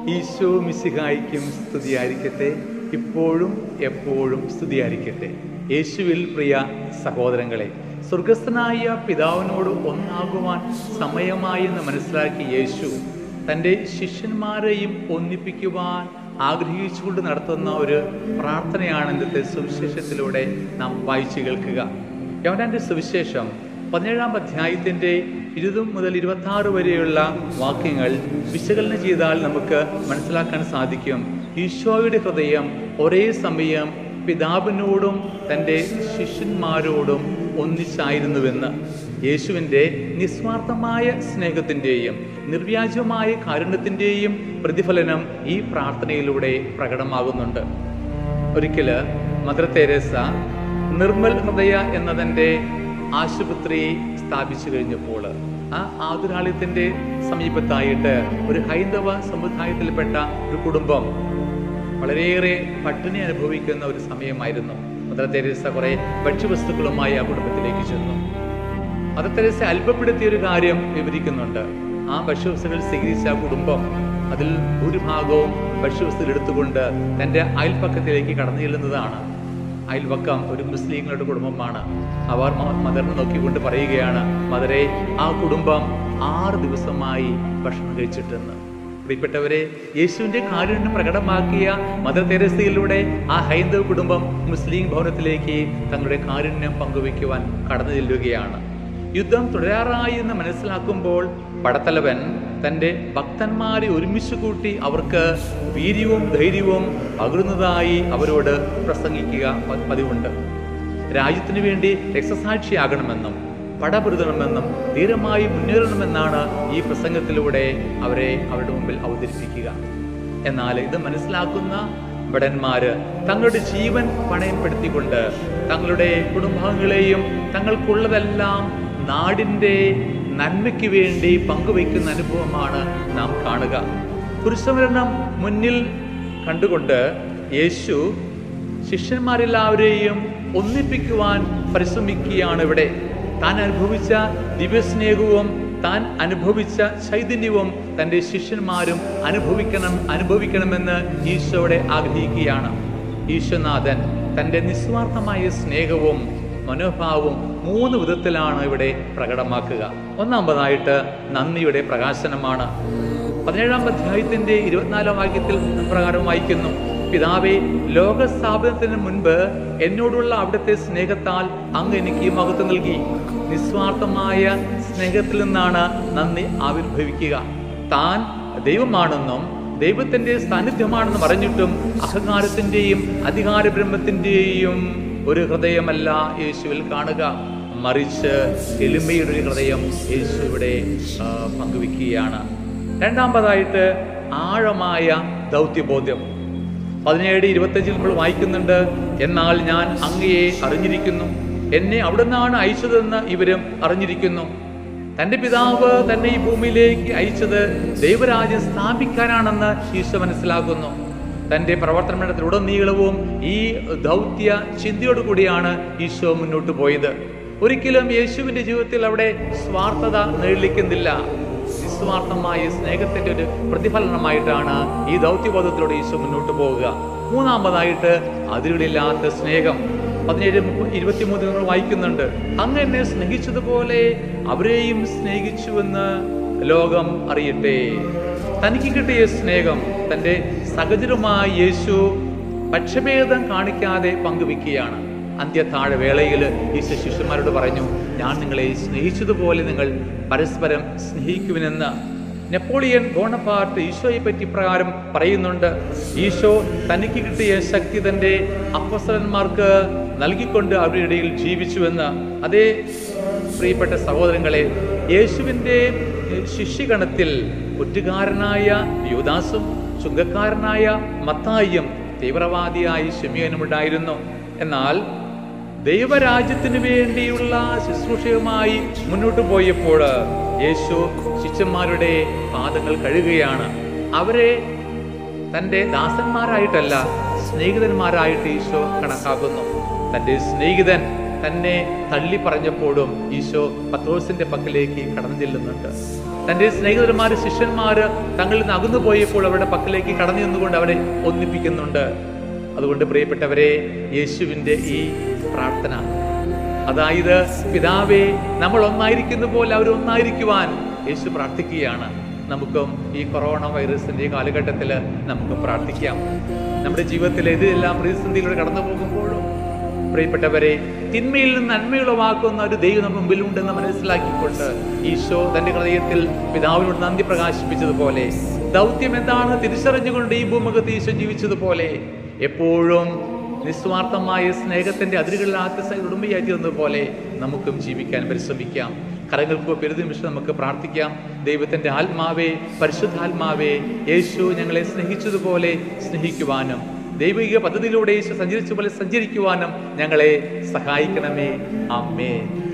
ഈശോ മിശിഹായിക്കും സ്തുതിയായിരിക്കട്ടെ ഇപ്പോഴും എപ്പോഴും സ്തുതിയായിരിക്കട്ടെ യേശുവിൽ പ്രിയ സഹോദരങ്ങളെ സ്വർഗസ്ഥനായ പിതാവിനോട് ഒന്നാകുവാൻ സമയമായി എന്ന് മനസ്സിലാക്കി യേശു തൻ്റെ ശിഷ്യന്മാരെയും ഒന്നിപ്പിക്കുവാൻ ആഗ്രഹിച്ചുകൊണ്ട് നടത്തുന്ന ഒരു പ്രാർത്ഥനയാണ് ഇന്നത്തെ സുവിശേഷത്തിലൂടെ നാം വായിച്ചു കേൾക്കുക യവനാൻ്റെ സുവിശേഷം പതിനേഴാം അധ്യായത്തിൻ്റെ ഇരുപത് മുതൽ ഇരുപത്തി ആറ് വരെയുള്ള വാക്യങ്ങൾ വിശകലനം ചെയ്താൽ നമുക്ക് മനസ്സിലാക്കാൻ സാധിക്കും ഈശോയുടെ ഹൃദയം ഒരേ സമയം പിതാവിനോടും തൻ്റെ ശിഷ്യന്മാരോടും ഒന്നിച്ചായിരുന്നുവെന്ന് യേശുവിൻ്റെ നിസ്വാർത്ഥമായ സ്നേഹത്തിൻ്റെയും നിർവ്യാജമായ കാരുണ്യത്തിൻ്റെയും പ്രതിഫലനം ഈ പ്രാർത്ഥനയിലൂടെ പ്രകടമാകുന്നുണ്ട് ഒരിക്കൽ മദർ തെരേസ നിർമ്മൽ ഹൃദയ എന്നതിൻ്റെ ആശുപത്രി സ്ഥാപിച്ചു കഴിഞ്ഞപ്പോൾ ആ ആതുരാലയത്തിൻ്റെ സമീപത്തായിട്ട് ഒരു ഹൈന്ദവ സമുദായത്തിൽപ്പെട്ട ഒരു കുടുംബം വളരെയേറെ പട്ടിണി അനുഭവിക്കുന്ന ഒരു സമയമായിരുന്നു മദർ തെരേസ കുറെ ഭക്ഷ്യവസ്തുക്കളുമായി ആ കുടുംബത്തിലേക്ക് ചെന്നു മദർ തെരേസ അല്പപ്പെടുത്തിയ ഒരു കാര്യം വിവരിക്കുന്നുണ്ട് ആ ഭക്ഷ്യവസ്തുക്കൾ സ്വീകരിച്ച ആ കുടുംബം അതിൽ ഭൂരിഭാഗവും ഭക്ഷ്യവസ്തുക്കൾ എടുത്തുകൊണ്ട് തൻ്റെ അയൽപ്പക്കത്തിലേക്ക് കടന്നു ചെല്ലുന്നതാണ് അയൽവക്കം ഒരു മുസ്ലിങ്ങളുടെ കുടുംബമാണ് അവർ മ- മദറിനെ നോക്കിക്കൊണ്ട് പറയുകയാണ് മദറെ ആ കുടുംബം ആറ് ദിവസമായി ഭക്ഷണം കഴിച്ചിട്ടെന്ന് പ്രിയപ്പെട്ടവരെ യേശുവിന്റെ കാരുണ്യം പ്രകടമാക്കിയ മദർ തെരേസയിലൂടെ ആ ഹൈന്ദവ കുടുംബം മുസ്ലിം ഭവനത്തിലേക്ക് തങ്ങളുടെ കാരുണ്യം പങ്കുവയ്ക്കുവാൻ കടന്നു ചെല്ലുകയാണ് യുദ്ധം തുടരാറായി എന്ന് മനസ്സിലാക്കുമ്പോൾ പടത്തലവൻ തൻ്റെ ഭക്തന്മാരെ ഒരുമിച്ച് കൂട്ടി അവർക്ക് വീര്യവും ധൈര്യവും പകരുന്നതായി അവരോട് പ്രസംഗിക്കുക പ- പതിവുണ്ട് രാജ്യത്തിനു വേണ്ടി രക്തസാക്ഷിയാകണമെന്നും പടപൊരുതണമെന്നും ധീരമായി മുന്നേറണമെന്നാണ് ഈ പ്രസംഗത്തിലൂടെ അവരെ അവരുടെ മുമ്പിൽ അവതരിപ്പിക്കുക എന്നാൽ ഇത് മനസ്സിലാക്കുന്ന ഭടന്മാര് തങ്ങളുടെ ജീവൻ പണയപ്പെടുത്തിക്കൊണ്ട് തങ്ങളുടെ കുടുംബാംഗങ്ങളെയും തങ്ങൾക്കുള്ളതെല്ലാം നാടിൻ്റെ നന്മയ്ക്ക് വേണ്ടി പങ്കുവയ്ക്കുന്ന അനുഭവമാണ് നാം കാണുക കുരിശമരണം മുന്നിൽ കണ്ടുകൊണ്ട് യേശു ശിഷ്യന്മാരെല്ലാവരെയും ഒന്നിപ്പിക്കുവാൻ പരിശ്രമിക്കുകയാണ് ഇവിടെ താൻ അനുഭവിച്ച ദിവ്യസ്നേഹവും താൻ അനുഭവിച്ച ചൈതന്യവും തൻ്റെ ശിഷ്യന്മാരും അനുഭവിക്കണം അനുഭവിക്കണമെന്ന് ഈശോയുടെ ആഗ്രഹിക്കുകയാണ് ഈശോനാഥൻ തൻ്റെ നിസ്വാർത്ഥമായ സ്നേഹവും മനോഭാവവും മൂന്ന് വിധത്തിലാണ് ഇവിടെ പ്രകടമാക്കുക ഒന്നാമതായിട്ട് നന്ദിയുടെ പ്രകാശനമാണ് പതിനേഴാം അധ്യായത്തിന്റെ ഇരുപത്തിനാലാം വാക്യത്തിൽ പ്രകാരം വായിക്കുന്നു പിതാവേ ലോകസ്ഥാപനത്തിന് മുൻപ് എന്നോടുള്ള അവിടുത്തെ സ്നേഹത്താൽ അങ്ങ് എനിക്ക് ഈ മഹത്വം നൽകി നിസ്വാർത്ഥമായ സ്നേഹത്തിൽ നിന്നാണ് നന്ദി ആവിർഭവിക്കുക താൻ ദൈവമാണെന്നും ദൈവത്തിന്റെ സാന്നിധ്യമാണെന്നും അറിഞ്ഞിട്ടും അഹങ്കാരത്തിന്റെയും അധികാര ബ്രഹ്മത്തിന്റെയും ഒരു ഹൃദയമല്ല യേശുവിൽ കാണുക മറിച്ച് എളിമയുടെ ഒരു ഹൃദയം യേശു ഇവിടെ ആ, പങ്കുവെക്കുകയാണ് രണ്ടാമതായിട്ട് ആഴമായ ദൗത്യബോധ്യം പതിനേഴ് ഇരുപത്തഞ്ചിൽ നമ്മൾ വായിക്കുന്നുണ്ട് എന്നാൽ ഞാൻ അങ്ങയെ അറിഞ്ഞിരിക്കുന്നു എന്നെ അവിടുന്നാണ് അയച്ചതെന്ന് ഇവരും അറിഞ്ഞിരിക്കുന്നു തന്റെ പിതാവ് തന്നെ ഈ ഭൂമിയിലേക്ക് അയച്ചത് ദൈവരാജ്യം സ്ഥാപിക്കാനാണെന്ന് ഈശോ മനസ്സിലാക്കുന്നു തന്റെ പ്രവർത്തനത്തിലുടനീളവും ഈ ദൗത്യ ചിന്തയോടുകൂടിയാണ് ഈശോ മുന്നോട്ട് പോയത് ഒരിക്കലും യേശുവിന്റെ ജീവിതത്തിൽ അവിടെ സ്വാർത്ഥത നിഴലിക്കുന്നില്ല നിസ്വാർത്ഥമായ സ്നേഹത്തിന്റെ ഒരു പ്രതിഫലനമായിട്ടാണ് ഈ ദൗത്യബോധത്തിലൂടെ ഈശോ മുന്നോട്ട് പോവുക മൂന്നാമതായിട്ട് അതിരുകളില്ലാത്ത സ്നേഹം പതിനേഴ് മുപ്പ- ഇരുപത്തിമൂന്ന് നമ്മൾ വായിക്കുന്നുണ്ട് അങ്ങ് എന്നെ സ്നേഹിച്ചതുപോലെ അവരെയും സ്നേഹിച്ചുവെന്ന് ലോകം അറിയട്ടെ തനിക്ക് കിട്ടിയ സ്നേഹം തൻ്റെ സഹചരമായ യേശു പക്ഷഭേദം കാണിക്കാതെ പങ്കുവെക്കുകയാണ് അന്ത്യത്താഴ വേളയിൽ ഈശോ ശിഷ്യന്മാരോട് പറഞ്ഞു ഞാൻ നിങ്ങളെ സ്നേഹിച്ചതുപോലെ നിങ്ങൾ പരസ്പരം സ്നേഹിക്കുവിനെന്ന് നെപ്പോളിയൻ ബോണപ്പാർട്ട് ഈശോയെ പറ്റി പ്രകാരം പറയുന്നുണ്ട് ഈശോ തനിക്ക് കിട്ടിയ ശക്തി തൻ്റെ അപ്പസ്തലന്മാർക്ക് നൽകിക്കൊണ്ട് അവരുടെ ഇടയിൽ ജീവിച്ചുവെന്ന് അതേ പ്രിയപ്പെട്ട സഹോദരങ്ങളെ യേശുവിൻ്റെ ശിഷ്യഗണത്തിൽ ഒറ്റുകാരനായ യുദാസും ചുങ്കക്കാരനായ മത്തായിയും തീവ്രവാദിയായ ശിമിയനും ഉണ്ടായിരുന്നു എന്നാൽ ദൈവരാജ്യത്തിന് വേണ്ടിയുള്ള ശുശ്രൂഷയുമായി മുന്നോട്ട് പോയപ്പോൾ യേശു ശിഷ്യന്മാരുടെ പാദങ്ങൾ കഴുകുകയാണ് അവരെ തൻ്റെ ദാസന്മാരായിട്ടല്ല സ്നേഹിതന്മാരായിട്ട് ഈശോ കണക്കാക്കുന്നു തൻ്റെ സ്നേഹിതൻ തന്നെ തള്ളി പറഞ്ഞപ്പോഴും ഈശോ പത്രോസിന്റെ പക്കലേക്ക് കടന്നു ചെല്ലുന്നുണ്ട് തന്റെ സ്നേഹിതന്മാര് ശിഷ്യന്മാര് തങ്ങളിൽ നിന്ന് അകന്നു പോയപ്പോൾ അവരുടെ പക്കലേക്ക് കടന്നു നിന്നുകൊണ്ട് അവരെ ഒന്നിപ്പിക്കുന്നുണ്ട് അതുകൊണ്ട് പ്രിയപ്പെട്ടവരെ യേശുവിൻ്റെ ഈ പ്രാർത്ഥന അതായത് പിതാവേ നമ്മൾ ഒന്നായിരിക്കുന്ന പോലെ അവർ ഒന്നായിരിക്കുവാൻ യേശു പ്രാർത്ഥിക്കുകയാണ് നമുക്കും ഈ കൊറോണ വൈറസിന്റെ ഈ കാലഘട്ടത്തിൽ നമുക്ക് പ്രാർത്ഥിക്കാം നമ്മുടെ ജീവിതത്തിൽ ഏതെല്ലാം പ്രതിസന്ധിയിലൂടെ കടന്നു പോകുമ്പോഴും പ്രിയപ്പെട്ടവരെ തിന്മയിൽ നിന്ന് നന്മയുളവാക്കുന്ന ഒരു ദൈവം നമ്മുടെ മുമ്പിലുണ്ടെന്ന് മനസ്സിലാക്കിക്കൊണ്ട് ഈശോ തന്റെ ഹൃദയത്തിൽ പിതാവിനോട് നന്ദി പ്രകാശിപ്പിച്ചതുപോലെ ദൗത്യം എന്താണെന്ന് തിരിച്ചറിഞ്ഞുകൊണ്ട് ഈ ഭൂമുഖത്ത് ഈശോ ജീവിച്ചതുപോലെ എപ്പോഴും നിസ്വാർത്ഥമായ സ്നേഹത്തിന്റെ അതിരുകളിലാത്ത ഉടമ്പയായി തീർന്നതുപോലെ നമുക്കും ജീവിക്കാൻ പരിശ്രമിക്കാം കരങ്ങൾക്ക് പെരുനിമിഷം നമുക്ക് പ്രാർത്ഥിക്കാം ദൈവത്തിന്റെ ആത്മാവേ പരിശുദ്ധാത്മാവേ യേശു ഞങ്ങളെ സ്നേഹിച്ചതുപോലെ സ്നേഹിക്കുവാനും ദൈവിക പദ്ധതിയിലൂടെ യേശു സഞ്ചരിച്ച പോലെ സഞ്ചരിക്കുവാനും ഞങ്ങളെ സഹായിക്കണമേ അമ്മേ